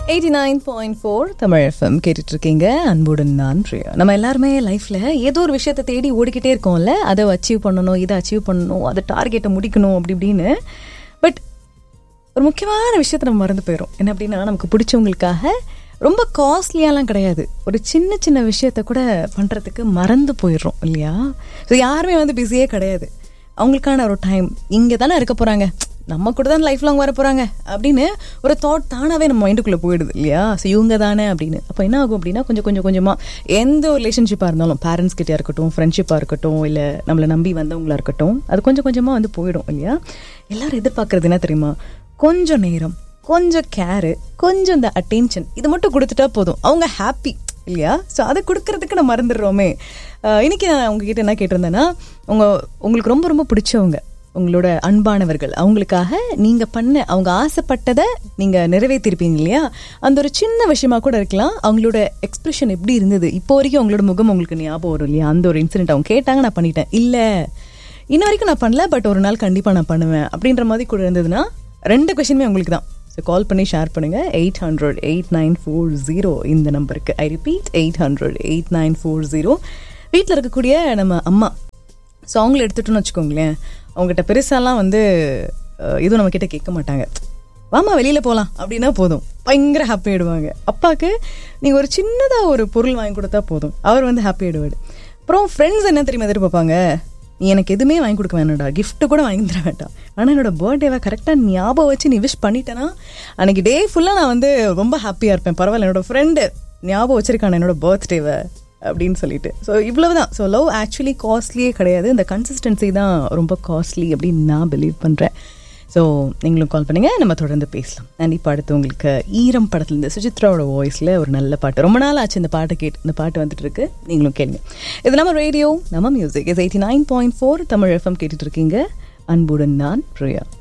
eighty nine point four Tamil FM கேட்டுட்டு இருக்கீங்க அன்புடன் நான் பிரியா நம்ம எல்லாருமே லைஃப்ல ஏதோ ஒரு விஷயத்தை தேடி ஓடிக்கிட்டே இருக்கோம்ல அதை அச்சீவ் பண்ணணும் இதை அச்சீவ் பண்ணணும் அதை டார்கெட்டை முடிக்கணும் அப்படி இப்படின்னு பட் ஒரு முக்கியமான விஷயத்தை நம்ம மறந்து போயிடும் என்ன அப்படின்னா நமக்கு பிடிச்சவங்களுக்காக ரொம்ப காஸ்ட்லியாலாம் கிடையாது ஒரு சின்ன சின்ன விஷயத்த கூட பண்ணுறதுக்கு மறந்து போயிடுறோம் இல்லையா ஸோ யாருமே வந்து பிஸியே கிடையாது அவங்களுக்கான ஒரு டைம் இங்கே தானே இருக்க போகிறாங்க நம்ம கூட தான் லைஃப் லாங் வர போகிறாங்க அப்படின்னு ஒரு தாட் தானாகவே நம்ம மைண்டுக்குள்ளே போயிடுது இல்லையா ஸோ இவங்க தானே அப்படின்னு அப்போ என்ன ஆகும் அப்படின்னா கொஞ்சம் கொஞ்சம் கொஞ்சமாக எந்த ஒரு ரிலேஷன்ஷிப்பாக இருந்தாலும் பேரண்ட்ஸ் கிட்டே இருக்கட்டும் ஃப்ரெண்ட்ஷிப்பாக இருக்கட்டும் இல்லை நம்மளை நம்பி வந்தவங்களா இருக்கட்டும் அது கொஞ்சம் கொஞ்சமாக வந்து போயிடும் இல்லையா எல்லாரும் எதிர்பார்க்கறது என்ன தெரியுமா கொஞ்சம் நேரம் கொஞ்சம் கேரு கொஞ்சம் இந்த அட்டென்ஷன் இது மட்டும் கொடுத்துட்டா போதும் அவங்க ஹாப்பி இல்லையா ஸோ அதை கொடுக்கறதுக்கு நம்ம மறந்துடுறோமே அஹ் இன்னைக்கு நான் உங்ககிட்ட என்ன கேட்டிருந்தேன்னா உங்க உங்களுக்கு ரொம்ப ரொம்ப பிடிச்சவங்க உங்களோட அன்பானவர்கள் அவங்களுக்காக நீங்க பண்ண அவங்க ஆசைப்பட்டதை நீங்க நிறைவேற்றிருப்பீங்க இல்லையா அந்த ஒரு சின்ன விஷயமா கூட இருக்கலாம் அவங்களோட எக்ஸ்பிரஷன் எப்படி இருந்தது இப்போ வரைக்கும் அவங்களோட முகம் உங்களுக்கு ஞாபகம் வரும் இல்லையா அந்த ஒரு இன்சிடென்ட் அவங்க கேட்டாங்க நான் பண்ணிட்டேன் இல்ல இன்ன வரைக்கும் நான் பண்ணல பட் ஒரு நாள் கண்டிப்பா நான் பண்ணுவேன் அப்படின்ற மாதிரி கூட இருந்ததுன்னா ரெண்டு கொஷினுமே உங்களுக்கு தான் ஸோ கால் பண்ணி ஷேர் பண்ணுங்க eight hundred eight nine four zero இந்த நம்பருக்கு I repeat eight hundred eight nine four zero வீட்டில் இருக்கக்கூடிய நம்ம அம்மா ஸோ அவங்கள எடுத்துட்டோம்னு வச்சுக்கோங்களேன் அவங்ககிட்ட பெருசாலாம் வந்து அஹ், எதுவும் நம்ம கிட்ட கேட்க மாட்டாங்க வாமா வெளியில போகலாம் அப்படின்னா போதும் பயங்கர ஹாப்பி ஆயிடுவாங்க அப்பாவுக்கு நீங்கள் ஒரு சின்னதாக ஒரு பொருள் வாங்கி கொடுத்தா போதும் அவர் வந்து ஹாப்பி ஆயிடுவார் அப்புறம் ஃப்ரெண்ட்ஸ் என்ன தெரியுமா எதிர்பார்ப்பாங்க நீ எனக்கு எதுவுமே வாங்கி கொடுக்க வேணாம்டா gift கூட வாங்கி தர வேண்டாம் ஆனால் என்னோட பர்த்டேவை கரெக்டாக ஞாபகம் வச்சு நீ விஷ் பண்ணிட்டேன்னா அன்னைக்கு டே ஃபுல்லாக நான் வந்து ரொம்ப ஹாப்பியாக இருப்பேன் பரவாயில்ல என்னோட ஃப்ரெண்டு ஞாபகம் வச்சிருக்கான என்னோட பர்த்டேவை அப்படின்னு சொல்லிட்டு ஸோ இவ்வளவுதான் ஸோ லவ் ஆக்சுவலி காஸ்ட்லியே கிடையாது இந்த கன்சிஸ்டன்சி தான் ரொம்ப காஸ்ட்லி அப்படின்னு நான் பிலீவ் பண்ணுறேன் ஸோ நீங்களும் கால் பண்ணுங்க நம்ம தொடர்ந்து பேசலாம் அண்ட் இப்போ அடுத்து உங்களுக்கு ஈரம் படத்துலேருந்து சுசித்ராவோட வாய்ஸில் ஒரு நல்ல பாட்டு ரொம்ப நாள் ஆச்சு இந்த பாட்டை கேட்டு இந்த பாட்டு வந்துட்டு இருக்கு நீங்களும் கேளுங்க இது நம்ம ரேடியோ நம்ம music is eighty nine point four Tamil FM கேட்டுட்டு இருக்கீங்க அன்புடன் நான் பிரியா